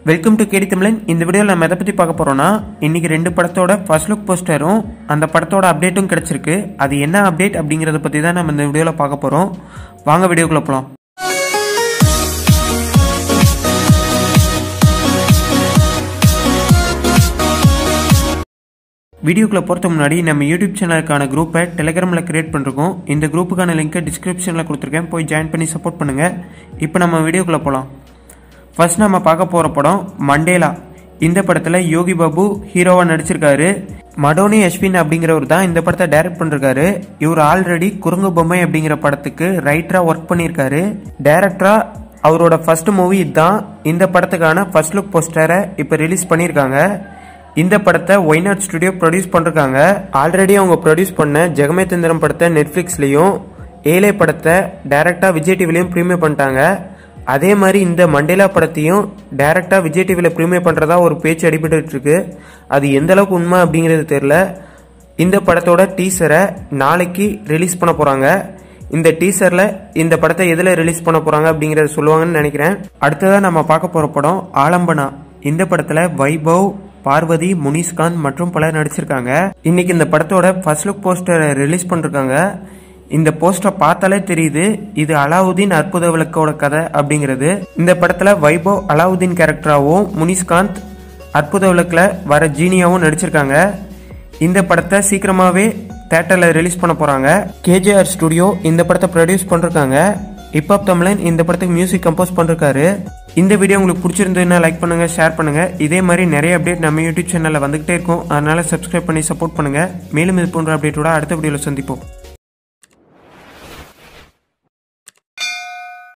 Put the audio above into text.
welcome to கேடி தமிழன் இந்த வீடியோவில் நம்ம எதை பற்றி பார்க்க போகிறோம்னா இன்னைக்கு ரெண்டு படத்தோட ஃபர்ஸ்ட் லுக் போஸ்டரும் அந்த படத்தோட அப்டேட்டும் கிடச்சிருக்கு அது என்ன அப்டேட் அப்படிங்கிறத பற்றி தான் நம்ம இந்த வீடியோவில் பார்க்க போகிறோம் வாங்க வீடியோக்குள்ள போகலாம் வீடியோக்குள்ள போகிறதுக்கு முன்னாடி நம்ம யூடியூப் சேனலுக்கான குரூப்பை டெலிகிராமில் கிரியேட் பண்ணிருக்கோம் இந்த குரூப்புக்கான லிங்க்கை டிஸ்கிரிப்ஷனில் கொடுத்துருக்கேன் போய் ஜாயின் பண்ணி சப்போர்ட் பண்ணுங்கள் இப்போ நம்ம வீடியோக்குள்ளே போகலாம் ஃபர்ஸ்ட் நம்ம பார்க்க போகிற படம் மண்டேலா இந்த படத்தில் யோகி பாபு ஹீரோவாக நடிச்சிருக்காரு மடோனி அஸ்வின் அப்படிங்கிறவர் தான் இந்த படத்தை டைரக்ட் பண்ணிருக்காரு இவர் ஆல்ரெடி குரங்கு பொம்மை அப்படிங்கிற படத்துக்கு ரைட்டராக ஒர்க் பண்ணியிருக்காரு டைரக்டராக அவரோட ஃபர்ஸ்ட் மூவி இதுதான் இந்த படத்துக்கான ஃபர்ஸ்ட் லுக் போஸ்டரை இப்போ ரிலீஸ் பண்ணியிருக்காங்க இந்த படத்தை ஒய்நாட் ஸ்டுடியோ ப்ரொடியூஸ் பண்ணிருக்காங்க ஆல்ரெடி அவங்க ப்ரொடியூஸ் பண்ண ஜெகமேந்திரம் படத்தை நெட்ஃப்ளிக்ஸ்லையும் ஏலே படத்தை டைரக்டாக விஜய் டிவிலையும் ப்ரீமியம் பண்ணிட்டாங்க அதே மாதிரி இந்த மண்டேலா படத்தையும் டைரக்டாக விஜய் டிவியில் ப்ரீமியம் பண்ணுறதா ஒரு பேச்சு அடிபட்டு இருக்கு அது எந்த அளவுக்கு உண்மை அப்படிங்கிறது தெரியல இந்த படத்தோட டீசரை நாளைக்கு ரிலீஸ் பண்ண போகிறாங்க இந்த டீசரில் இந்த படத்தை எதில் ரிலீஸ் பண்ண போகிறாங்க அப்படிங்கிறத சொல்லுவாங்கன்னு நினைக்கிறேன் அடுத்ததாக நம்ம பார்க்க போகிற படம் ஆலம்பனா இந்த படத்தில் வைபவ் பார்வதி முனிஷ்காந்த் மற்றும் பலர் நடிச்சிருக்காங்க இன்னைக்கு இந்த படத்தோட ஃபர்ஸ்ட் லுக் போஸ்டரை ரிலீஸ் பண்ணிருக்காங்க இந்த போஸ்டரை பார்த்தாலே தெரியுது இது அலாவுதீன் அற்புத விளக்கோட கதை அப்படிங்கிறது இந்த படத்துல வைபவ் அலாவுதீன் கேரக்டராகவும் முனிஷ்காந்த் அற்புத விளக்கில் வர ஜீனியாவும் நடிச்சிருக்காங்க இந்த படத்தை சீக்கிரமாவே தேட்டர்ல ரிலீஸ் பண்ண போறாங்க கேஜேஆர் ஸ்டுடியோ இந்த படத்தை ப்ரொடியூஸ் பண்ணிருக்காங்க ஹிப்ஹாப் தமிழன் இந்த படத்துக்கு மியூசிக் கம்போஸ் பண்ணிருக்காரு இந்த வீடியோ உங்களுக்கு பிடிச்சிருந்ததுன்னா லைக் பண்ணுங்க ஷேர் பண்ணுங்க இதே மாதிரி நிறைய அப்டேட் நம்ம யூடியூப் சேனல்ல வந்துகிட்டே இருக்கும் அதனால சப்ஸ்கிரைப் பண்ணி சப்போர்ட் பண்ணுங்க மேலும் இது போன்ற அப்டேட்டோட அடுத்த வீடியோல சந்திப்போம்